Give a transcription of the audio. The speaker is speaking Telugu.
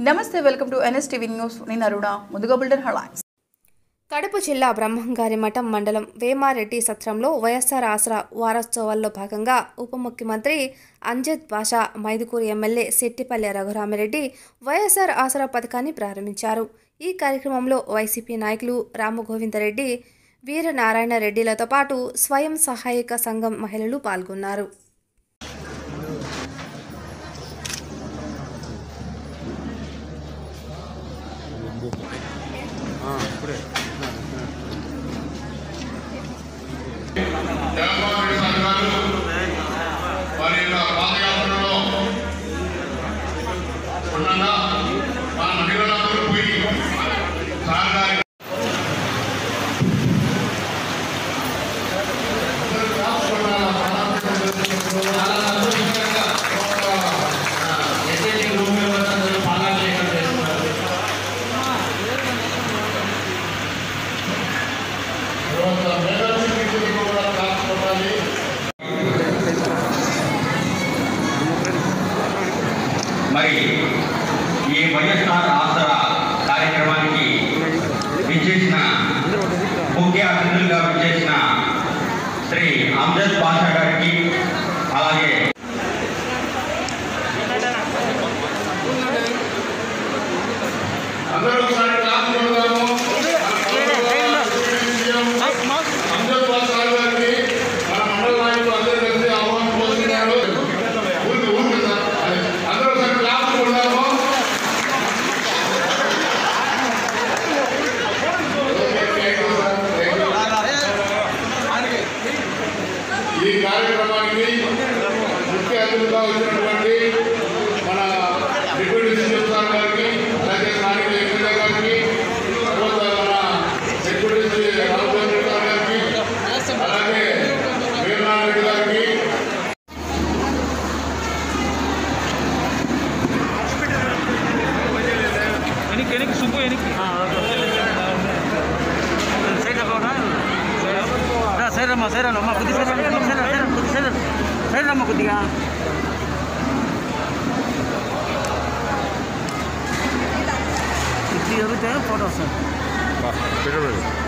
నమస్తే వెల్కమ్ టు ఎన్ఎస్టీవీ న్యూస్ నేను అరుణ ముందుగా బుల్టన్ హెడ్లైన్స్ కడప జిల్లా బ్రహ్మంగారి మఠం మండలం వేమారెడ్డి సత్రంలో వైఎస్ఆర్ ఆసరా వారోత్సవాల్లో భాగంగా ఉప ముఖ్యమంత్రి అంజద్ బాషా మైదుకూరు ఎమ్మెల్యే శెట్టిపల్లె రఘురామిరెడ్డి వైఎస్ఆర్ ఆసరా పథకాన్ని ప్రారంభించారు ఈ కార్యక్రమంలో వైసీపీ నాయకులు రామగోవిందరెడ్డి వీరనారాయణ రెడ్డిలతో పాటు స్వయం సహాయక సంఘం మహిళలు పాల్గొన్నారు జగన్మోహన్ రెడ్డి సార్ గారు వారి యొక్క పాదయాత్రలో ఉండగా మన మహిళలందరూ పోయి సార్ గారి మరి ఈ వైఎస్ఆర్ ఆసరా కార్యక్రమానికి విచ్చేసిన ముఖ్య అతిథులుగా విచ్చేసిన శ్రీ అమ్జద్ బాషా గారికి అలాగే అందరూ ఒకసారి క్లాస్ కొడదాము అందరూ సార్ గారికి మన మండల నాయకులు అందరూ కలిసి ఆహ్వానం పోతున్నారు ఊరికి ఊరికి సార్ అందరూ ఒకసారి క్లాస్ కొడదాము ఈ కార్యక్రమానికి ముఖ్య అతిథిగా వచ్చినటువంటి మన డిప్యూటీ సీఎం సార్ గారికి అలాగే స్థానిక ఎమ్మెల్యే గారికి తర్వాత మన deputy CM Ramachandra Reddy sir గారికి అలాగే వీరనారాయణ రెడ్డి గారికి ఎనికి ఎనికి సుబ్బు ఎనికి సైడ్ అమ్మా సైడ్ అమ్మా సైడ్ అమ్మా కొద్దిగా సైడ్ అమ్మా సైడ్ సైడ్ కొద్ది సైడ్ సైడ్ అమ్మా కొద్దిగా ఇది జరిగితే ఫోటో వస్తుంది